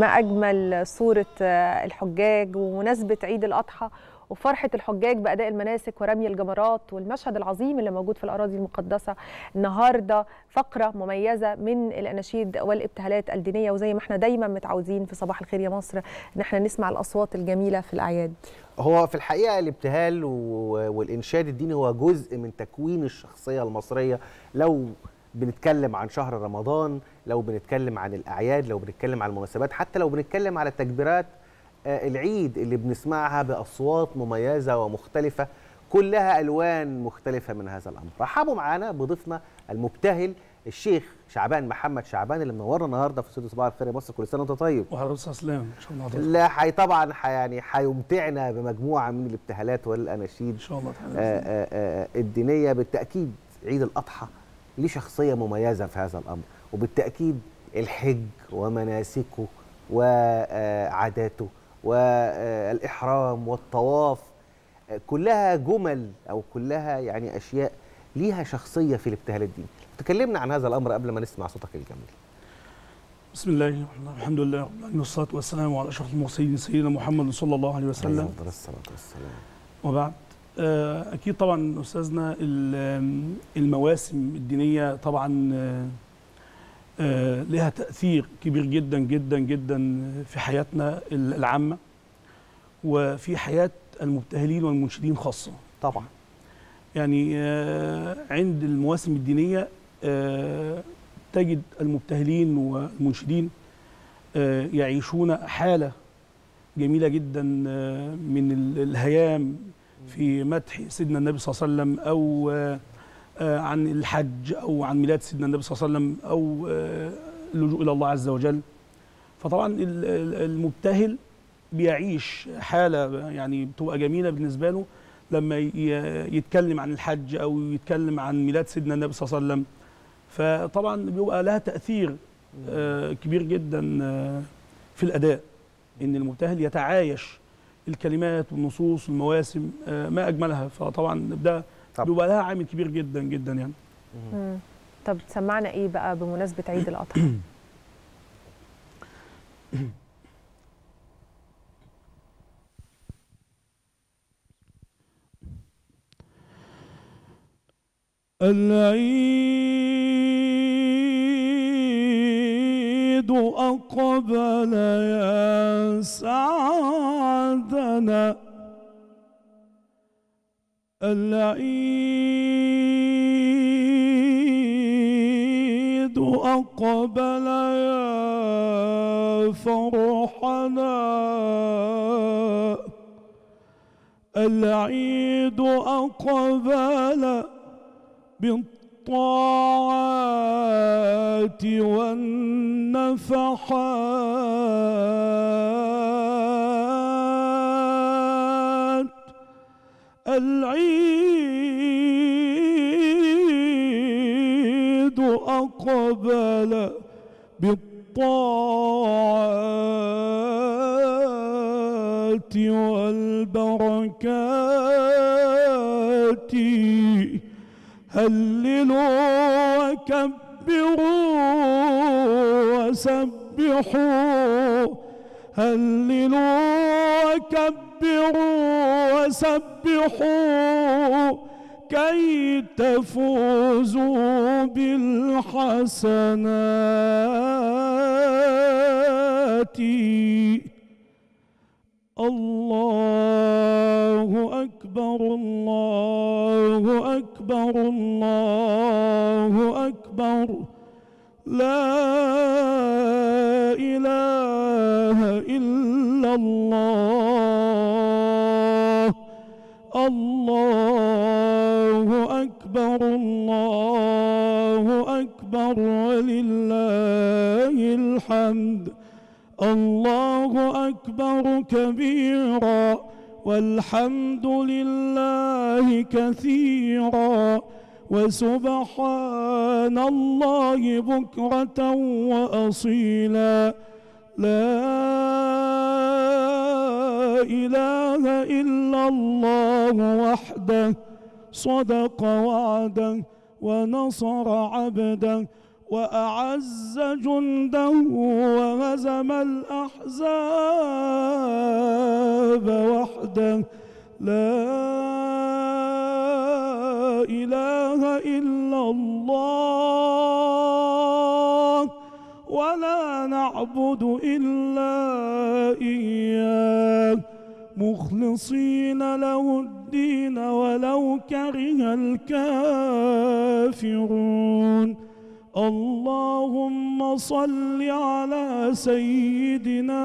ما اجمل صوره الحجاج ومناسبه عيد الاضحى وفرحة الحجاج بأداء المناسك ورمي الجمرات والمشهد العظيم اللي موجود في الأراضي المقدسة النهاردة فقرة مميزة من الأناشيد والابتهالات الدينية وزي ما احنا دايما متعودين في صباح الخير يا مصر إن احنا نسمع الأصوات الجميلة في الأعياد هو في الحقيقة الابتهال والإنشاد الديني هو جزء من تكوين الشخصية المصرية لو بنتكلم عن شهر رمضان لو بنتكلم عن الأعياد لو بنتكلم عن المناسبات حتى لو بنتكلم على التكبيرات العيد اللي بنسمعها باصوات مميزه ومختلفه كلها الوان مختلفه من هذا الامر رحبوا معانا بضيفنا المبتهل الشيخ شعبان محمد شعبان اللي منورنا النهارده في استوديو صباح الخير يا مصر كل سنه وانت طيب وحضرتك استاذ اسلام ان شاء الله حضرتك لا حي طبعا حي يعني هيمتعنا بمجموعه من الابتهالات والاناشيد ان شاء الله آآ آآ الدينيه بالتاكيد عيد الاضحى ليه شخصيه مميزه في هذا الامر وبالتاكيد الحج ومناسكه وعاداته والإحرام والطواف كلها جمل أو كلها يعني أشياء ليها شخصية في الابتهال الديني تكلمنا عن هذا الأمر قبل ما نسمع صوتك الجميل بسم الله الرحمن الرحيم الحمد لله رب العالمين والصلاة والسلام على أشرف المرسلين سيدنا محمد صلى الله عليه وسلم عليه الصلاة والسلام وبعد أكيد طبعا أستاذنا المواسم الدينية طبعا لها تأثير كبير جدا جدا جدا في حياتنا العامة وفي حياة المبتهلين والمنشدين خاصة طبعا يعني عند المواسم الدينية تجد المبتهلين والمنشدين يعيشون حالة جميلة جدا من الهيام في مدح سيدنا النبي صلى الله عليه وسلم أو عن الحج او عن ميلاد سيدنا النبي صلى الله عليه وسلم او اللجوء الى الله عز وجل فطبعا المبتهل بيعيش حاله يعني بتبقى جميله بالنسبه له لما يتكلم عن الحج او يتكلم عن ميلاد سيدنا النبي صلى الله عليه وسلم فطبعا بيبقى لها تاثير كبير جدا في الاداء ان المبتهل يتعايش الكلمات والنصوص والمواسم ما اجملها فطبعا ده طب. بيبقى لها عامل كبير جدا جدا يعني مم. طب تسمعنا ايه بقى بمناسبه عيد الاضحى العيد أقبل يا سعدنا العيد أقبل يا فرحنا العيد أقبل بالطاعات والنفحات العيد أقبل بالطاعات والبركات هللوا وكبروا وسبحوا هللوا وكبروا وسبحوا كي تفوزوا بالحسنات الله أكبر الله أكبر الله أكبر لا إله إلا الله الله أكبر الله أكبر ولله الحمد الله أكبر كبيرا والحمد لله كثيرا وسبحان الله بكرة وأصيلا لا إله إلا الله وحده صدق وعده ونصر عبده وأعز جنده وهزم الأحزاب وحده لا إله إلا الله ولا نعبد إلا إياه مخلصين له الدين ولو كره الكافرون اللهم صل على سيدنا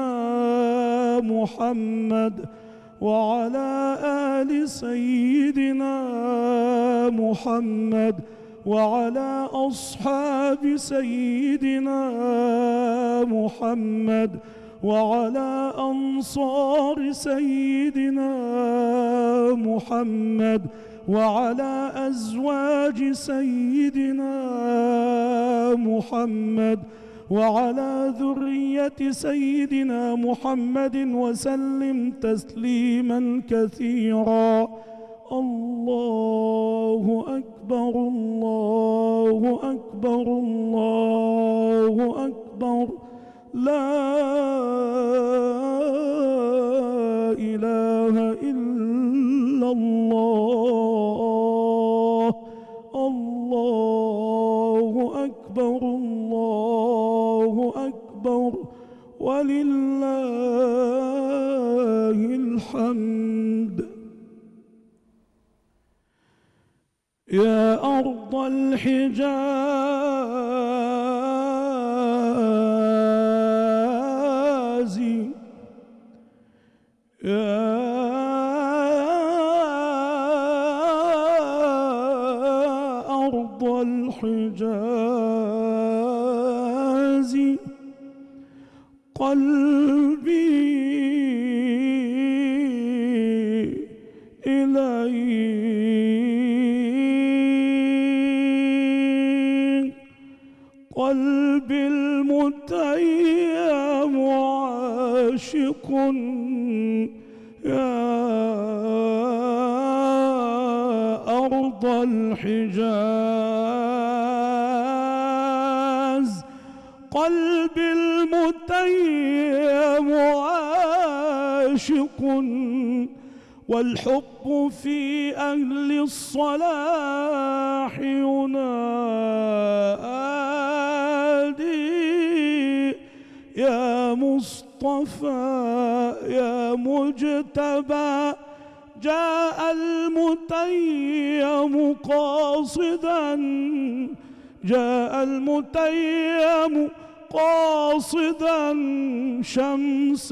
محمد وعلى آل سيدنا محمد وعلى أصحاب سيدنا محمد وعلى أنصار سيدنا محمد وعلى أزواج سيدنا محمد وعلى ذرية سيدنا محمد وسلم تسليما كثيرا الله أكبر الله أكبر الله أكبر لا إله إلا الله الله أكبر الله أكبر ولله الحمد يا أرض الحجاز يا أرض الحجاز قلبي إليك قلبي المتيم عاشق يا أرض الحجاز قلبي المتيم عاشق والحب في أهل الصلاح ينادي يا مصطفى يا مجتبى جاء المتيم قاصدا جاء المتيم قاصدا شمس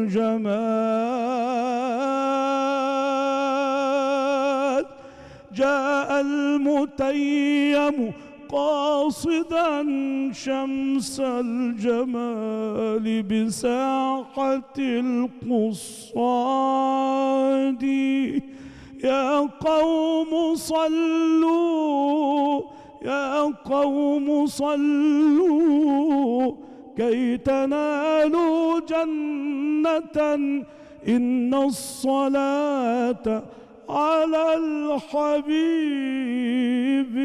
الجمال جاء المتيم قاصدا شمس الجمال بساحة القصاد يا قوم صلوا يا قوم صلوا كي تنالوا جنة إن الصلاة على الحبيب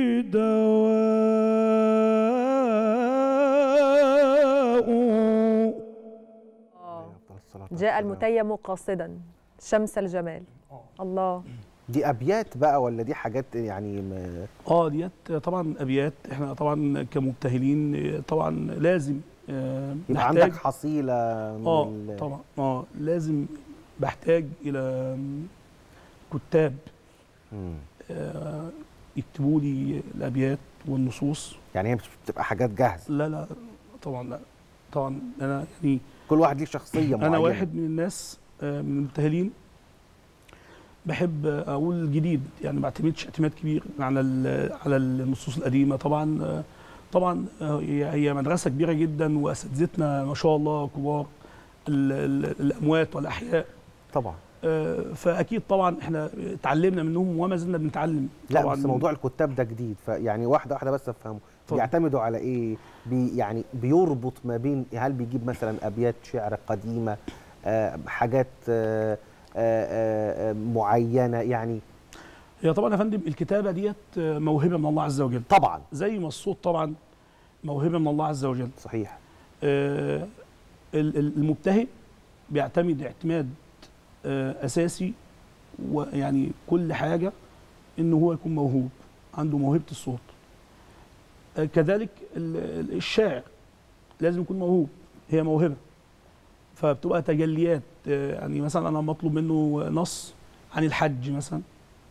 دواء أفضل الصلاة جاء والسلام. المتيم قاصدا شمس الجمال الله دي أبيات بقى ولا دي حاجات يعني م- اه ديت طبعا ابيات احنا طبعا كمبتهلين طبعا لازم آه، يبقى نحتاج عندك حصيلة من اه ال- طبعا اه لازم بحتاج الى كتاب مم. آه، يكتبوا لي الابيات والنصوص يعني هي مش بتبقى حاجات جاهزة لا لا طبعا لا طبعا انا يعني كل واحد ليه شخصية معينة انا واحد من الناس آه، من المبتهلين بحب اقول جديد يعني ما بعتمدش اعتماد كبير على ال- على النصوص القديمه طبعا آه، طبعا آه، هي هي مدرسه كبيره جدا واساتذتنا ما شاء الله كبار ال- ال- الاموات والاحياء طبعا آه، فاكيد طبعا احنا اتعلمنا منهم وما زلنا بنتعلم لا طبعا بس موضوع الكتاب ده جديد فيعني واحده واحده بس افهمه اتفضل. بيعتمدوا على ايه بي يعني بيربط ما بين هل بيجيب مثلا ابيات شعر قديمه آه حاجات آه آه آه معينه يعني هي طبعا يا فندم الكتابه ديت آه، موهبه من الله عز وجل طبعا زي ما الصوت طبعا موهبه من الله عز وجل صحيح آه، ال- ال- المبتهل بيعتمد اعتماد آه، اساسي ويعني كل حاجه انه هو يكون موهوب عنده موهبه الصوت آه، كذلك ال- ال- الشاعر لازم يكون موهوب هي موهبه فبتبقى تجليات آه، يعني مثلا انا مطلوب منه نص عن الحج مثلا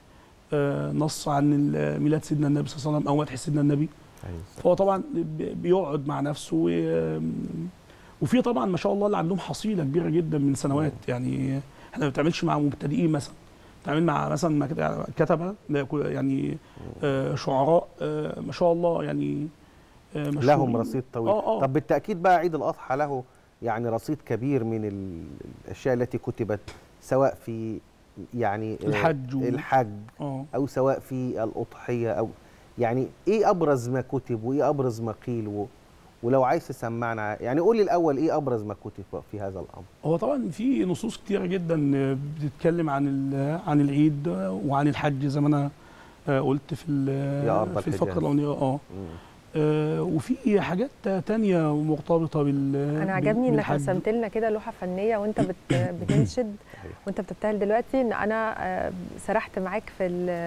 آه، نص عن ال- ميلاد سيدنا النبي صلى الله عليه وسلم او مدح سيدنا النبي أيوة. فهو طبعا بي- بيقعد مع نفسه و- وفي طبعا ما شاء الله اللي عندهم حصيله كبيره جدا من سنوات يعني احنا ما بنتعاملش مع مبتدئين مثلا بنتعامل مع مثلا مع كتبه لا يكون- يعني آه، شعراء آه، ما شاء الله يعني آه، لهم مشهورين. رصيد طويل آه، آه. طب بالتاكيد بقى عيد الاضحى له يعني رصيد كبير من ال- الاشياء التي كتبت سواء في يعني آه، الحج و- الحج اه او سواء في الاضحيه او يعني ايه ابرز ما كتب وايه ابرز ما قيل و ولو عايز تسمعنا يعني قول لي الاول ايه ابرز ما كتب في هذا الامر هو طبعا في نصوص كتيره جدا بتتكلم عن ال- عن العيد وعن الحج زي ما انا آه، قلت في ال- يا أرض في الفقره الحجاز. الاولانيه اه مم. آه، وفي حاجات تانية مرتبطة بال انا عجبني انك بالحج. رسمت لنا كده لوحه فنيه وانت بت بتنشد صحيح. وانت بتبتهل دلوقتي ان انا آه، سرحت معاك في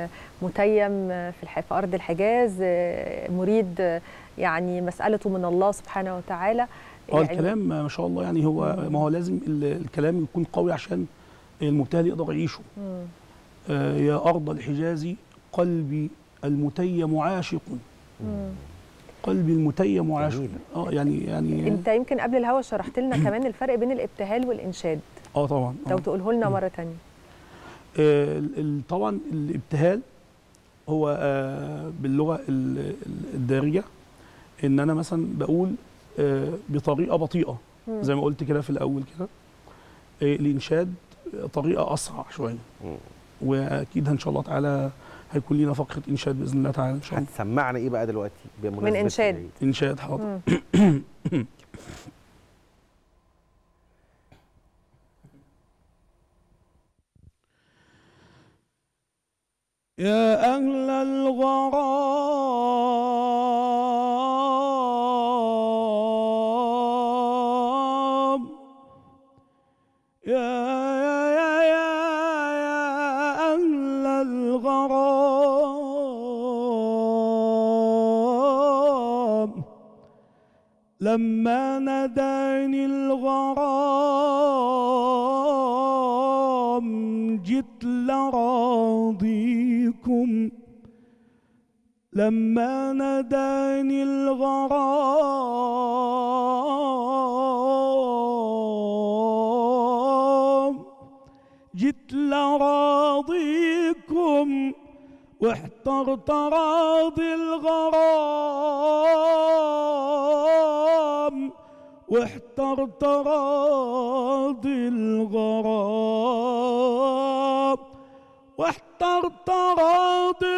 المتيم آه، في الح- في ارض الحجاز آه، مريد آه، يعني مسالته من الله سبحانه وتعالى اه يعني الكلام ما شاء الله يعني هو مم. ما هو لازم ال- الكلام يكون قوي عشان المبتهل يقدر يعيشه مم. آه، يا أرض الحجاز قلبي المتيم عاشق مم. قلبي المتيم عاشق جميلة. اه يعني يعني انت يمكن قبل الهوا شرحت لنا كمان الفرق بين الابتهال والانشاد اه طبعا لو آه. تقوله لنا مره تانية آه، ال- ال- طبعا الابتهال هو آه، باللغه ال- ال- الدارجه ان انا مثلا بقول آه، بطريقه بطيئه مم. زي ما قلت كده في الاول كده آه، الانشاد طريقه اسرع شويه مم. واكيد ان شاء الله تعالى هيكون لنا فقره انشاد باذن الله تعالى ان شاء الله هتسمعنا ايه بقى دلوقتي بمناسبه إنشاد. العيد؟ انشاد حاضر مم. يا أهل الغرام يا يا يا يا, يا أهل الغرام لما ناداني الغرام جيت لراضيكم لما ناداني الغرام جيت لراضيكم واحترت راضي الغرام واحترت راضي الغرام واحترت راضي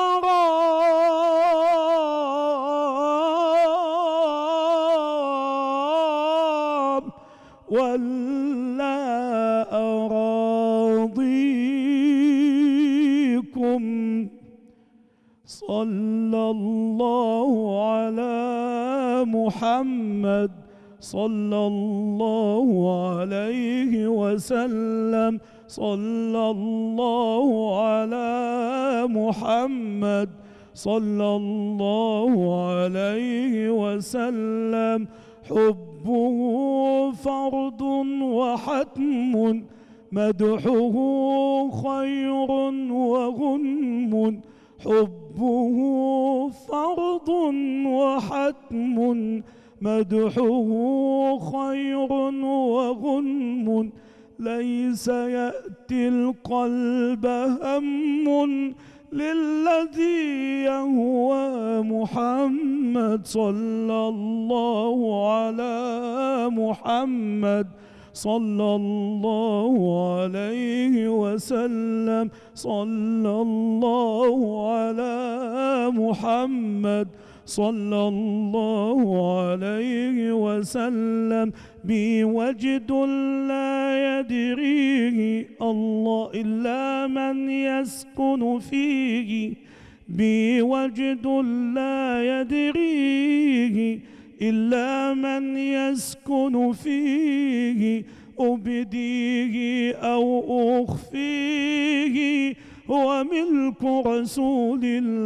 الغرام ولا أراضيكم صلى الله على محمد صلى الله عليه وسلم صلى الله على محمد صلى الله عليه وسلم حبه فرض وحتم مدحه خير وغنم حبه فرض وحتم مدحه خير وغنم ليس يأتي القلب هم للذي يهوى محمد صلى الله على محمد صلى الله عليه وسلم صلى الله على محمد صلى الله عليه وسلم بي وجد لا يدريه الله إلا من يسكن فيه بي وجد لا يدريه إلا من يسكن فيه أبديه أو أخفيه هو ملك رسول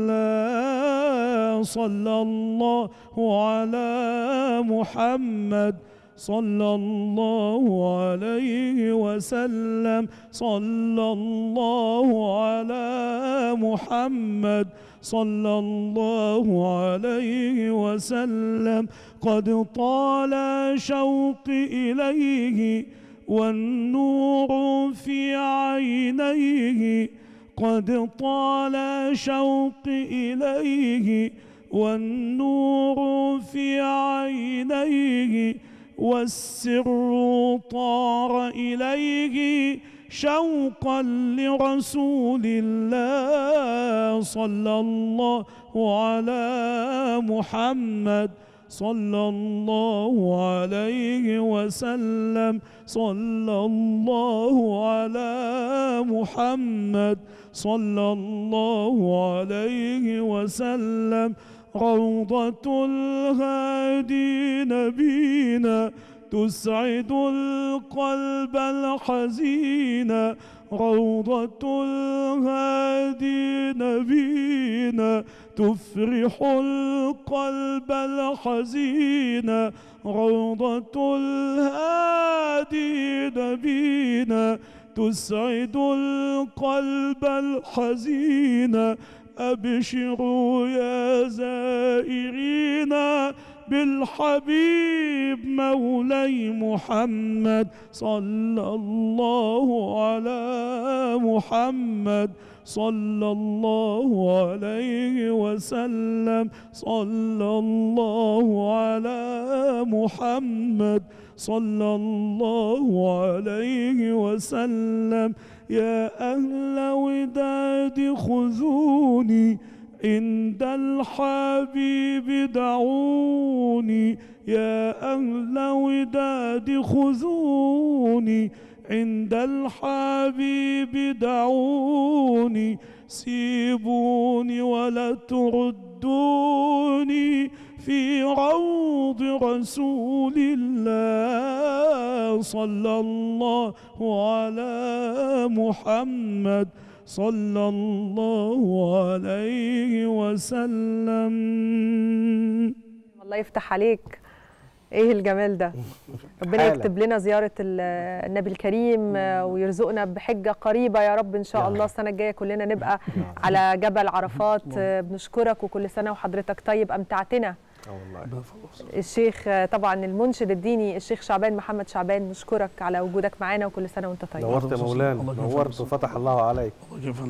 الله صلى الله على محمد صلى الله عليه وسلم صلى الله على محمد صلى الله عليه وسلم قد طال شوقي إليه والنور في عينيه قد طال شوقي إليه والنور في عينيه والسر طار إليه شوقا لرسول الله صلى الله على محمد صلى الله عليه وسلم صلى الله على محمد صلى الله عليه وسلم روضة الهادي نبينا تسعد القلب الحزين روضة الهادي نبينا تفرح القلب الحزين روضة الهادي نبينا تسعد القلب الحزين أبشروا يا زائرين بالحبيب مولاي محمد صلى الله على محمد صلى الله عليه وسلم صلى الله على محمد صلى الله عليه وسلم يا أهل وداد خذوني عند الحبيب دعوني يا أهل وداد خذوني عند الحبيب دعوني سيبوني ولا تردوني في روض رسول الله صلى الله على محمد صلى الله عليه وسلم الله يفتح عليك ايه الجمال ده ربنا حالة. يكتب لنا زياره ال- النبي الكريم آه، ويرزقنا بحجه قريبه يا رب ان شاء يا الله رب. السنه الجايه كلنا نبقى على جبل عرفات آه، بنشكرك وكل سنه وحضرتك طيب امتعتنا اه والله الشيخ آه، طبعا المنشد الديني الشيخ شعبان محمد شعبان نشكرك على وجودك معانا وكل سنه وانت طيب نورت يا مولانا الله يكرمك. نورت وفتح الله عليك الله يكرمك.